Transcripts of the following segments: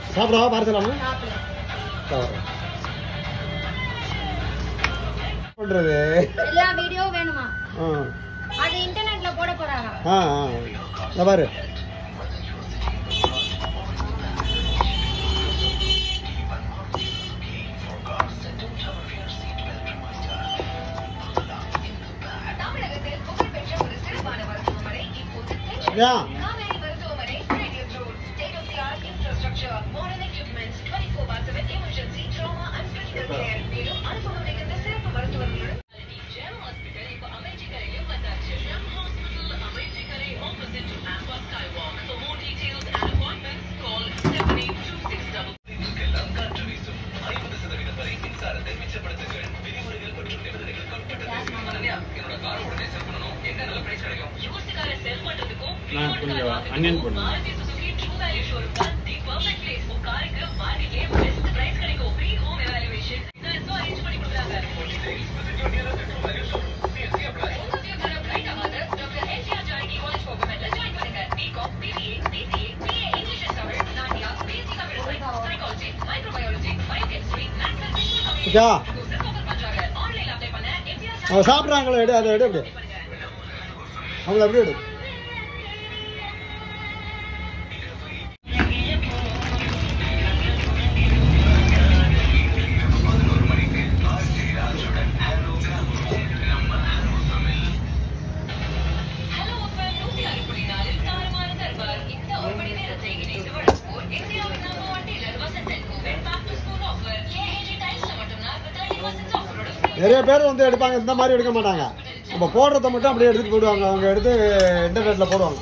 சாப்பிடவா பார்சலாமா சாப்பிடுங்க பண்றது எல்லா வீடியோ வேணுமா ஆ அது இன்டர்நெட்ல போட போறாங்க ஆ ஆ இந்த பாரு ஏன் நான் கொஞ்சம் அன்னியன் போடுறேன் ஓகே அவங்க சாப்பிட்றாங்களோ எடு அதை எடு அப்படி அவங்கள அப்படியே எடு நிறைய பேர் வந்து எடுப்பாங்க இந்த மாதிரி எடுக்க மாட்டாங்க நம்ம போடுறத மட்டும் அப்படியே எடுத்துட்டு போயிடுவாங்க அவங்க எடுத்து இன்டர்நெட்ல போடுவாங்க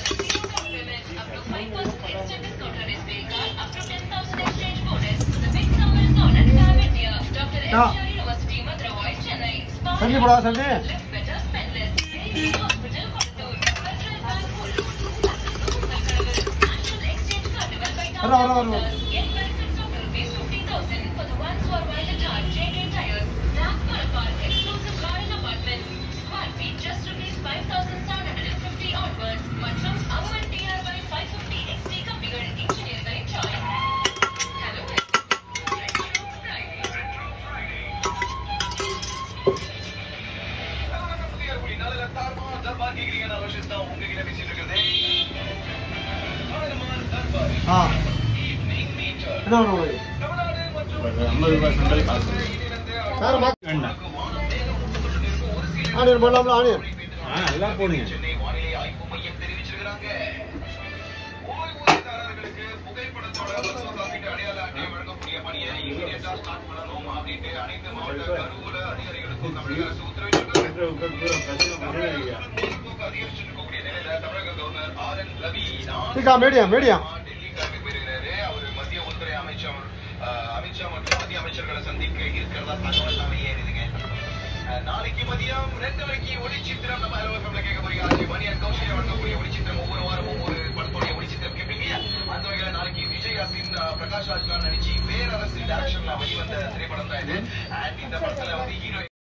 ஆ. சந்தி போடா சந்தி வர வர வர வர. ஆ என்ன வேணும் உங்களுக்கு ஐம்பது ரூபாய் சண்டல் காசு வேற மா வேண்டாம் ஆனியன் போடலாம்ல ஆனியன் ஆ நல்லா போடுங்க டிக்கா மீடியம் மீடியம் அமித்ஷா மற்றும் மத்திய அமைச்சர்களை சந்திக்க இருக்கிறதா தகவல் எல்லாமே ஏறுதுங்க அஹ் நாளைக்கு மதியம் ரெண்டு மணிக்கு ஒளிச்சித்திரம் நம்ம அலுவலகம்ல கேட்க போறீங்க அஜய் மணி அண்ட் கௌஷல்யா வழங்கக்கூடிய ஒளிச்சித்திரம் ஒவ்வொரு வாரம் ஒவ்வொரு படத்துடைய ஒளிச்சித்திரம் கேட்பீங்க அந்த வகையில நாளைக்கு விஜய் ஹாசின் அஹ், பிரகாஷ் ராஜ்கான் நடிச்சு பேரரசு டைரக்ஷன்ல வெளிவந்த திரைப்படம் தான் இது அண்ட் இந்த படத்துல வந்து ஹீரோ